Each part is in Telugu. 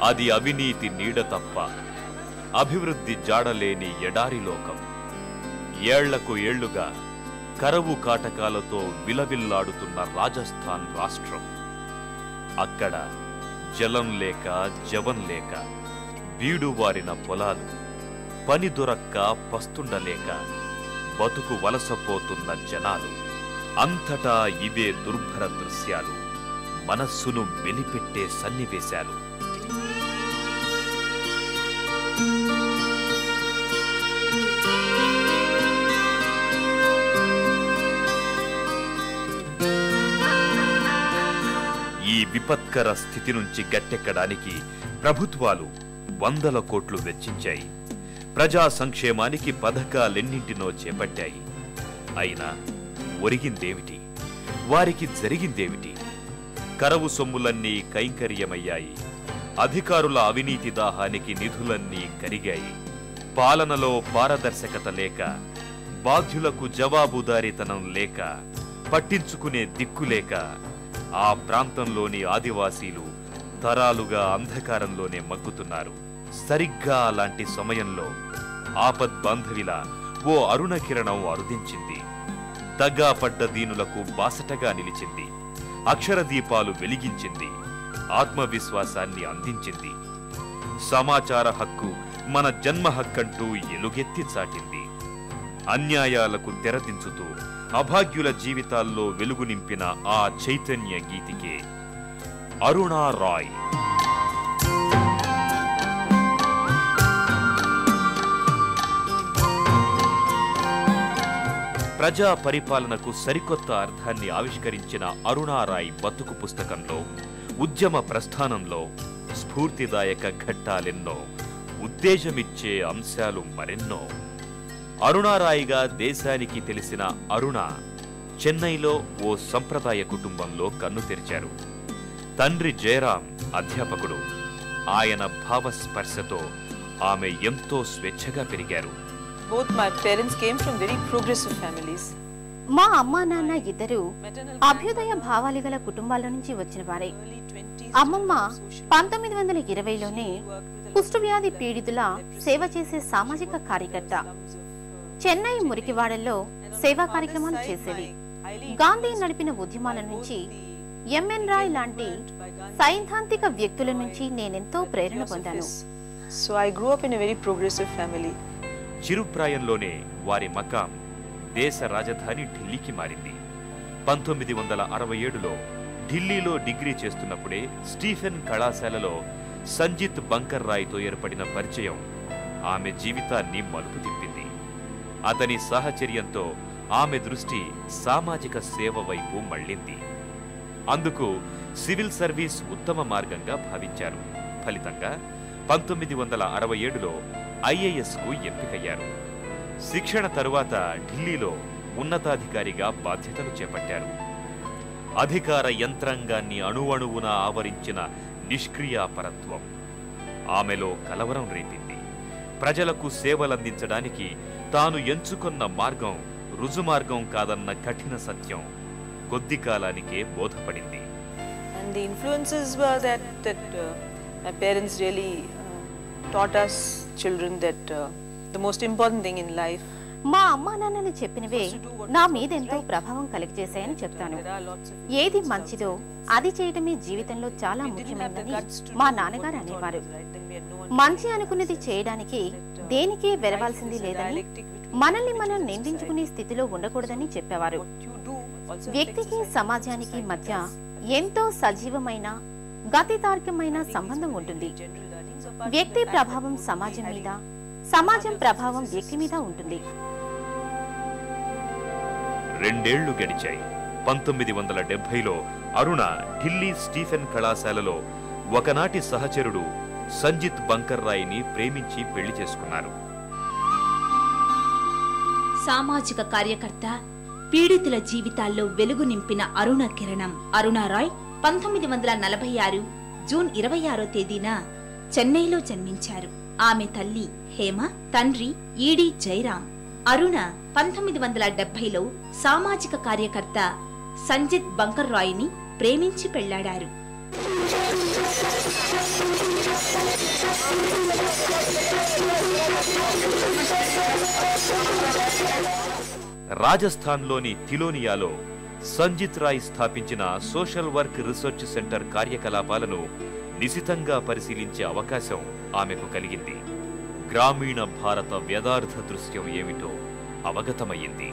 అది అవినీతి నీడ తప్ప అభివృద్ధి జాడలేని ఎడారి లోకం ఏళ్లకు ఏళ్లుగా కరవు కాటకాలతో విలవిల్లాడుతున్న రాజస్థాన్ రాష్ట్రం అక్కడ జలం లేక జవం లేక బీడువారిన పొలాలు పని దొరక్క పస్తుండలేక బతుకు వలసపోతున్న జనాలు అంతటా ఇవే దుర్భర దృశ్యాలు మనస్సును వెలిపెట్టే సన్నివేశాలు ఈ విపత్కర స్థితి నుంచి గట్టెక్కడానికి ప్రభుత్వాలు వందల కోట్లు వెచ్చించాయి ప్రజా సంక్షేమానికి పథకాలెన్నింటినో చేపట్టాయి అయినా ఒరిగిందేమిటి వారికి జరిగిందేమిటి కరవు సొమ్ములన్నీ కైంకర్యమయ్యాయి అధికారుల అవినీతి దాహానికి నిధులన్నీ కరిగాయి పాలనలో పారదర్శకత లేక బాధ్యులకు జవాబుదారీతనం లేక పట్టించుకునే దిక్కు లేక ఆ ప్రాంతంలోని ఆదివాసీలు తరాలుగా అంధకారంలోనే మగ్గుతున్నారు సరిగ్గా అలాంటి సమయంలో ఆపద్బాంధవిలా ఓ అరుణ కిరణం అరుదించింది దగ్గా పడ్డ దీనులకు బాసటగా నిలిచింది అక్షర దీపాలు వెలిగించింది ఆత్మవిశ్వాసాన్ని అందించింది సమాచార హక్కు మన జన్మ హక్కంటూ ఎలుగెత్తి చాటింది అన్యాయాలకు తెరదించుతూ అభాగ్యుల జీవితాల్లో వెలుగు నింపిన ఆ చైతన్య గీతికే అరుణా రాయ్ ప్రజా పరిపాలనకు సరికొత్త అర్థాన్ని ఆవిష్కరించిన అరుణారాయ్ బతుకు పుస్తకంలో ఉద్యమ ప్రస్థానంలో స్ఫూర్తిదాయక ఘట్టాలెన్నో ఉత్తేజమిచ్చే అంశాలు మరెన్నో అరుణారాయిగా దేశానికి తెలిసిన అరుణ చెన్నైలో ఓ సంప్రదాయ కుటుంబంలో కన్ను తెరిచారు తండ్రి జయరాం అధ్యాపకుడు ఆయన భావస్పర్శతో ఆమె ఎంతో స్వేచ్ఛగా పెరిగారు Both my parents came from very progressive families. మా అమ్మా నాన్న ఇద్దరు అభ్యుదయ భావాలు గల కుటుంబాల నుంచి వచ్చిన వారే Early 20s, అమ్మమ్మ పంతొమ్మిది వందల ఇరవైలోనే కుష్ఠవ్యాధి పీడితుల సేవ చేసే సామాజిక కార్యకర్త చెన్నై మురికివాడల్లో సేవా కార్యక్రమాలు చేసేది గాంధీ నడిపిన ఉద్యమాల నుంచి ఎంఎన్ రాయ్ లాంటి సైద్ధాంతిక వ్యక్తుల నుంచి నేనెంతో ప్రేరణ పొందాను So I grew up in a very progressive family. చిరుప్రాయంలోనే వారి మకాం దేశ రాజధాని ఢిల్లీకి మారింది పంతొమ్మిది వందల అరవై ఏడులో ఢిల్లీలో డిగ్రీ చేస్తున్నప్పుడే స్టీఫెన్ కళాశాలలో సంజిత్ బంకర్ రాయ్తో ఏర్పడిన పరిచయం ఆమె జీవితాన్ని మలుపు తిప్పింది అతని సాహచర్యంతో ఆమె దృష్టి సామాజిక సేవ వైపు మళ్ళింది అందుకు సివిల్ సర్వీస్ ఉత్తమ మార్గంగా భావించారు ఫలితంగా పంతొమ్మిది వందల అరవై ఏడులో ఐఏఎస్కు ఎంపికయ్యారు శిక్షణ తరువాత ఢిల్లీలో ఉన్నతాధికారిగా బాధ్యతలు చేపట్టారు అధికార యంత్రాంగాన్ని అణువణువున ఆవరించిన నిష్క్రియాపరత్వం ఆమెలో కలవరం రేపింది ప్రజలకు సేవలందించడానికి తాను ఎంచుకున్న మార్గం రుజుమార్గం కాదన్న కఠిన సత్యం కొద్ది కాలానికే బోధపడింది And the influences were that, that uh, my parents really uh, taught us children that uh, the most important thing in life. మా అమ్మా నాన్నలు చెప్పినవే నా మీద ఎంతో ప్రభావం కలిగజేశాయని చెప్తాను There are lots of ఏది మంచిదో అది చేయటమే జీవితంలో చాలా ముఖ్యమైనదని మా నాన్నగారు అనేవారు right then we had no one మంచి అనుకున్నది చేయడానికి దేనికే వెరవాల్సింది లేదని మనల్ని మనం నిందించుకునే స్థితిలో ఉండకూడదని చెప్పేవారు you do also వ్యక్తికి సమాజానికి మధ్య ఎంతో సజీవమైన గతితార్కమైన సంబంధం ఉంటుంది general learnings of వ్యక్తి ప్రభావం సమాజం మీద సమాజం ప్రభావం వ్యక్తి మీద ఉంటుంది రెండేళ్లు గడిచాయి పంతొమ్మిది వందల డెబ్బైలో అరుణ ఢిల్లీ స్టీఫెన్ కళాశాలలో ఒకనాటి సహచరుడు సంజిత్ బంకర్ రాయ్ని ప్రేమించి పెళ్లి చేసుకున్నారు సామాజిక కార్యకర్త పీడితుల జీవితాల్లో వెలుగు నింపిన అరుణ కిరణం అరుణారాయ్ పంతొమ్మిది వందల నలభై ఆరు జూన్ ఇరవై ఆరో తేదీన చెన్నైలో జన్మించారు ఆమె తల్లి హేమ తండ్రి ఈడి జైరాం అరుణ పంతొమ్మిది వందల డెబ్బైలో సామాజిక కార్యకర్త సంజిత్ బంకర్ రాయ్ని ప్రేమించి పెళ్లాడారు రాజస్థాన్లోని తిలోనియాలో సంజిత్ రాయ్ స్థాపించిన సోషల్ వర్క్ రీసెర్చ్ సెంటర్ కార్యకలాపాలను నిశితంగా పరిశీలించే అవకాశం ఆమెకు కలిగింది గ్రామీణ భారత వ్యదార్థ దృశ్యం ఏమిటో అవగతమయ్యింది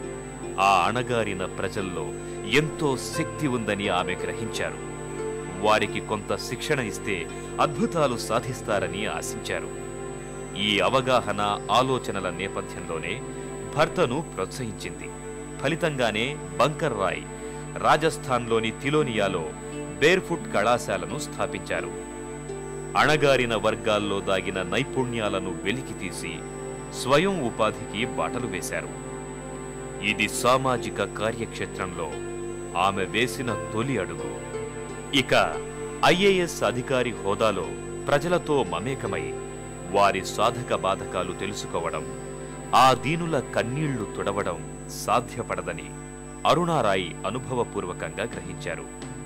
ఆ అణగారిన ప్రజల్లో ఎంతో శక్తి ఉందని ఆమె గ్రహించారు వారికి కొంత శిక్షణ ఇస్తే అద్భుతాలు సాధిస్తారని ఆశించారు ఈ అవగాహన ఆలోచనల నేపథ్యంలోనే భర్తను ప్రోత్సహించింది ఫలితంగానే బంకర్ రాయ్ రాజస్థాన్లోని తిలోనియాలో బేర్ఫుట్ కళాశాలను స్థాపించారు అణగారిన వర్గాల్లో దాగిన నైపుణ్యాలను వెలికితీసి స్వయం ఉపాధికి బాటలు వేశారు ఇది సామాజిక కార్యక్షేత్రంలో ఆమె వేసిన తొలి అడుగు ఇక ఐఏఎస్ అధికారి హోదాలో ప్రజలతో మమేకమై వారి సాధక బాధకాలు తెలుసుకోవడం ఆ దీనుల కన్నీళ్లు తుడవడం సాధ్యపడదని అరుణారాయ్ అనుభవపూర్వకంగా గ్రహించారు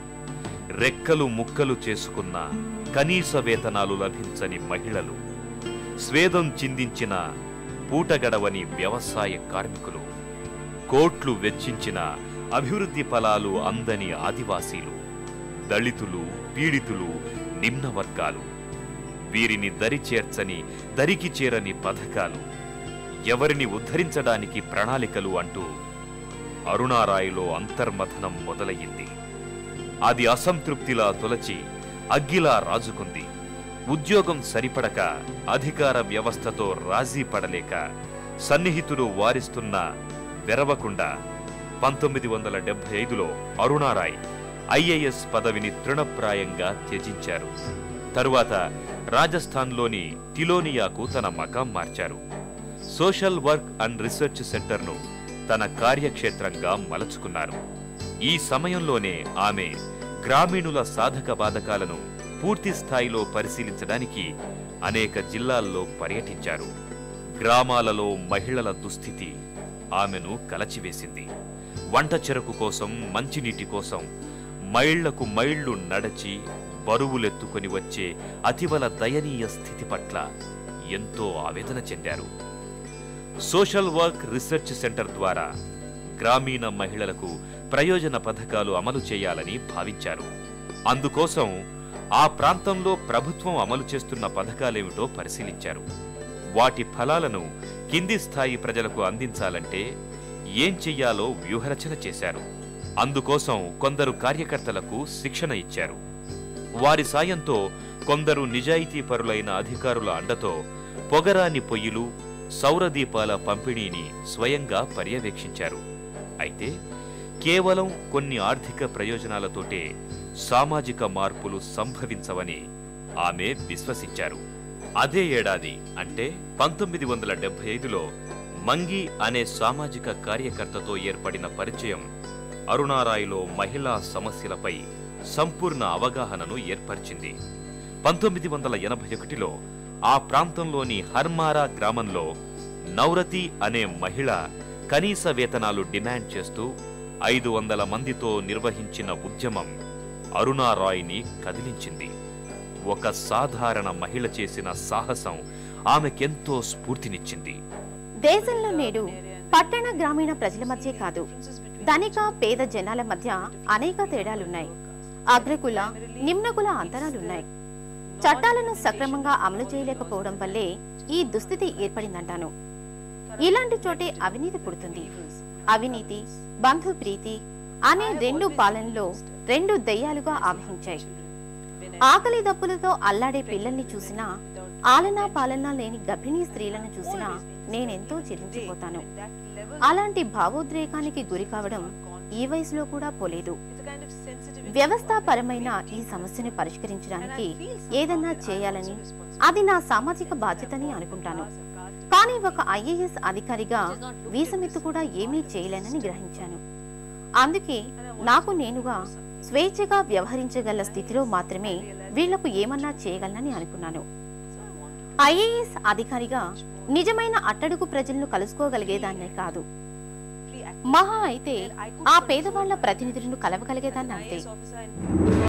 రెక్కలు ముక్కలు చేసుకున్న కనీస వేతనాలు లభించని మహిళలు స్వేదం చిందించిన పూటగడవని వ్యవసాయ కార్మికులు కోట్లు వెచ్చించిన అభివృద్ధి ఫలాలు అందని ఆదివాసీలు దళితులు పీడితులు నిమ్న వర్గాలు వీరిని దరి చేర్చని దరికి చేరని పథకాలు ఎవరిని ఉద్ధరించడానికి ప్రణాళికలు అంటూ అరుణారాయిలో అంతర్మథనం మొదలయ్యింది అది అసంతృప్తిలా తొలచి అగ్గిలా రాజుకుంది ఉద్యోగం సరిపడక అధికార వ్యవస్థతో రాజీ పడలేక సన్నిహితులు వారిస్తున్న వెరవకుండా పంతొమ్మిది వందల డెబ్బై ఐదులో అరుణారాయ్ ఐఏఎస్ పదవిని తృణప్రాయంగా త్యజించారు తరువాత రాజస్థాన్లోని తిలోనియాకు తన మకాం మార్చారు సోషల్ వర్క్ అండ్ రీసెర్చ్ సెంటర్ను తన కార్యక్షేత్రంగా మలచుకున్నారు ఈ సమయంలోనే ఆమె గ్రామీణుల సాధక బాధకాలను పూర్తి స్థాయిలో పరిశీలించడానికి అనేక జిల్లాల్లో పర్యటించారు గ్రామాలలో మహిళల దుస్థితి ఆమెను కలచివేసింది వంట చెరకు కోసం మంచినీటి కోసం మైళ్లకు మైళ్లు నడచి బరువులెత్తుకొని వచ్చే అతివల దయనీయ స్థితి పట్ల ఎంతో ఆవేదన చెందారు సోషల్ వర్క్ రీసెర్చ్ సెంటర్ ద్వారా గ్రామీణ మహిళలకు ప్రయోజన పథకాలు అమలు చేయాలని భావించారు అందుకోసం ఆ ప్రాంతంలో ప్రభుత్వం అమలు చేస్తున్న పథకాలేమిటో పరిశీలించారు వాటి ఫలాలను కింది స్థాయి ప్రజలకు అందించాలంటే ఏం చెయ్యాలో వ్యూహరచన చేశారు అందుకోసం కొందరు కార్యకర్తలకు శిక్షణ ఇచ్చారు వారి సాయంతో కొందరు నిజాయితీపరులైన అధికారుల అండతో పొగరాని పొయ్యిలు సౌరదీపాల పంపిణీని స్వయంగా పర్యవేక్షించారు అయితే కేవలం కొన్ని ఆర్థిక ప్రయోజనాలతోటే సామాజిక మార్పులు సంభవించవని ఆమె విశ్వసించారు అదే ఏడాది అంటే పంతొమ్మిది వందల డెబ్బై ఐదులో మంగి అనే సామాజిక కార్యకర్తతో ఏర్పడిన పరిచయం అరుణారాయ్లో మహిళా సమస్యలపై సంపూర్ణ అవగాహనను ఏర్పరిచింది పంతొమ్మిది వందల ఎనభై ఒకటిలో ఆ ప్రాంతంలోని హర్మారా గ్రామంలో నౌరతి అనే మహిళ కనీస వేతనాలు డిమాండ్ చేస్తూ ఐదు వందల మందితో నిర్వహించిన ఉద్యమం అరుణారాయ్ని కదిలించింది ఒక సాధారణ మహిళ చేసిన సాహసం ఆమెకెంతో స్ఫూర్తినిచ్చింది దేశంలో నేడు పట్టణ గ్రామీణ ప్రజల మధ్య కాదు ధనిక పేద జనాల మధ్య అనేక తేడాలున్నాయి అగ్రకుల నిమ్నకుల అంతరాలున్నాయి చట్టాలను సక్రమంగా అమలు చేయలేకపోవడం వల్లే ఈ దుస్థితి ఏర్పడిందంటాను ఇలాంటి చోటే అవినీతి పుడుతుంది అవినీతి బంధు ప్రీతి అనే రెండు పాలనలో రెండు దెయ్యాలుగా ఆవహించాయి ఆకలి దప్పులతో అల్లాడే పిల్లల్ని చూసినా ఆలనా పాలన లేని గర్భిణీ స్త్రీలను చూసినా నేనెంతో చెల్లించిపోతాను అలాంటి భావోద్రేకానికి గురి కావడం ఈ వయసులో కూడా పోలేదు వ్యవస్థాపరమైన ఈ సమస్యను పరిష్కరించడానికి ఏదన్నా చేయాలని అది నా సామాజిక బాధ్యతని అనుకుంటాను కానీ ఒక ఐఏఎస్ అధికారిగా వీసమెత్తు కూడా ఏమీ చేయలేనని గ్రహించాను అందుకే నాకు నేనుగా స్వేచ్ఛగా వ్యవహరించగల స్థితిలో మాత్రమే వీళ్లకు ఏమన్నా చేయగలనని అనుకున్నాను ఐఏఎస్ అధికారిగా నిజమైన అట్టడుగు ప్రజలను కలుసుకోగలిగేదాన్నే కాదు మహా అయితే ఆ పేదవాళ్ల ప్రతినిధులను కలవగలిగేదాన్ని అంతే